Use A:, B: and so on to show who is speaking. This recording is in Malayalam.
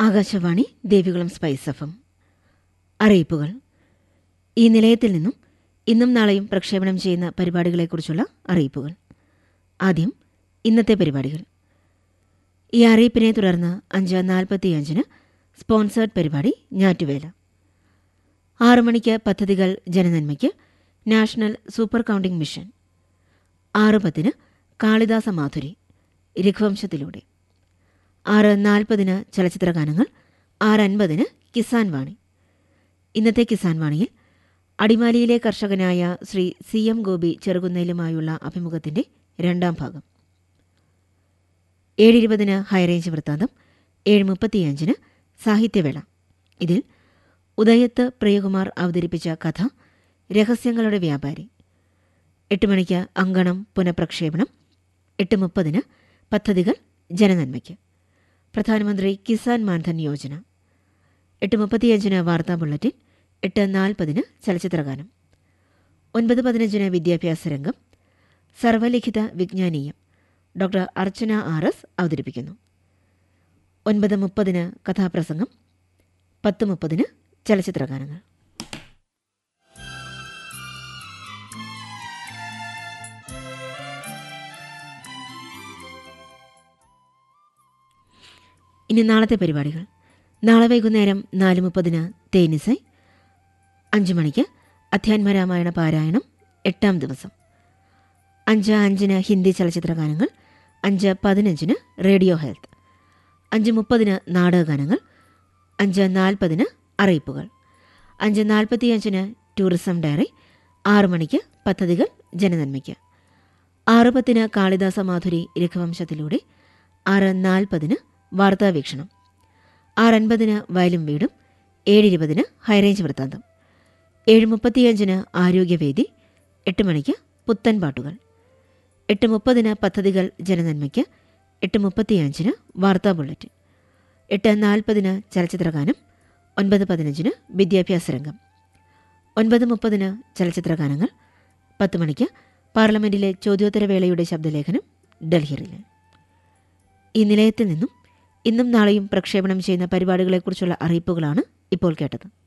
A: ആകാശവാണി ദേവികുളം സ്പൈസ് എഫം അറിയിപ്പുകൾ ഈ നിലയത്തിൽ നിന്നും ഇന്നും നാളെയും പ്രക്ഷേപണം ചെയ്യുന്ന പരിപാടികളെക്കുറിച്ചുള്ള അറിയിപ്പുകൾ ആദ്യം ഇന്നത്തെ പരിപാടികൾ ഈ അറിയിപ്പിനെ തുടർന്ന് അഞ്ച് നാൽപ്പത്തിയഞ്ചിന് സ്പോൺസേർഡ് പരിപാടി ഞാറ്റുവേല ആറു മണിക്ക് പദ്ധതികൾ ജനനന്മയ്ക്ക് നാഷണൽ സൂപ്പർ കൗണ്ടിംഗ് മിഷൻ ആറ് പത്തിന് കാളിദാസ മാധുരി രഘുവംശത്തിലൂടെ ആറ് നാൽപ്പതിന് ചലച്ചിത്ര ഗാനങ്ങൾ ആറ് അൻപതിന് കിസാൻ വാണി ഇന്നത്തെ കിസാൻ വാണിയിൽ അടിമാലിയിലെ കർഷകനായ ശ്രീ സി എം ഗോപി ചെറുകുന്നേലുമായുള്ള അഭിമുഖത്തിന്റെ രണ്ടാം ഭാഗം ഏഴിരുപതിന് ഹൈറേഞ്ച് വൃത്താന്തം ഏഴ് മുപ്പത്തിയഞ്ചിന് സാഹിത്യവേള ഇതിൽ ഉദയത്ത് പ്രിയകുമാർ അവതരിപ്പിച്ച കഥ രഹസ്യങ്ങളുടെ വ്യാപാരി എട്ട് മണിക്ക് അങ്കണം പുനഃപ്രക്ഷേപണം എട്ട് മുപ്പതിന് പദ്ധതികൾ ജനനന്മയ്ക്ക് പ്രധാനമന്ത്രി കിസാൻ മാൻധൻ യോജന എട്ട് മുപ്പത്തിയഞ്ചിന് വാർത്താ ബുള്ളറ്റിൻ എട്ട് നാൽപ്പതിന് ചലച്ചിത്രഗാനം ഒൻപത് പതിനഞ്ചിന് വിദ്യാഭ്യാസ രംഗം സർവലിഖിത വിജ്ഞാനീയം ഡോക്ടർ അർച്ചന ആർ എസ് അവതരിപ്പിക്കുന്നു ഒൻപത് മുപ്പതിന് കഥാപ്രസംഗം പത്ത് മുപ്പതിന് ചലച്ചിത്രഗാനങ്ങൾ ഇനി നാളത്തെ പരിപാടികൾ നാളെ വൈകുന്നേരം നാല് മുപ്പതിന് തേനിസൈ അഞ്ച് മണിക്ക് അധ്യാത്മരാമായണ പാരായണം എട്ടാം ദിവസം അഞ്ച് അഞ്ചിന് ഹിന്ദി ചലച്ചിത്ര ഗാനങ്ങൾ അഞ്ച് പതിനഞ്ചിന് റേഡിയോ ഹെൽത്ത് അഞ്ച് മുപ്പതിന് നാടകഗാനങ്ങൾ അഞ്ച് നാൽപ്പതിന് അറിയിപ്പുകൾ അഞ്ച് നാൽപ്പത്തിയഞ്ചിന് ടൂറിസം ഡയറി ആറു മണിക്ക് പദ്ധതികൾ ജനനന്മയ്ക്ക് ആറ് പത്തിന് കാളിദാസ മാധുരി രഘുവംശത്തിലൂടെ ആറ് നാൽപ്പതിന് വാർത്താവീക്ഷണം ആറ് അൻപതിന് വയലും വീടും ഏഴിരുപതിന് ഹൈറേഞ്ച് വൃത്താന്തം ഏഴ് മുപ്പത്തിയഞ്ചിന് ആരോഗ്യവേദി എട്ട് മണിക്ക് പുത്തൻ പാട്ടുകൾ എട്ട് മുപ്പതിന് പദ്ധതികൾ ജനനന്മയ്ക്ക് എട്ട് മുപ്പത്തിയഞ്ചിന് വാർത്താ ബുള്ളറ്റിൻ എട്ട് നാൽപ്പതിന് ചലച്ചിത്രഗാനം ഒൻപത് പതിനഞ്ചിന് വിദ്യാഭ്യാസ രംഗം ഒൻപത് മുപ്പതിന് ചലച്ചിത്രഗാനങ്ങൾ പത്ത് മണിക്ക് പാർലമെന്റിലെ ചോദ്യോത്തരവേളയുടെ ശബ്ദലേഖനം ഡൽഹിയിലെ ഈ നിലയത്തിൽ നിന്നും ഇന്നും നാളെയും പ്രക്ഷേപണം ചെയ്യുന്ന പരിപാടികളെക്കുറിച്ചുള്ള അറിയിപ്പുകളാണ് ഇപ്പോൾ കേട്ടത്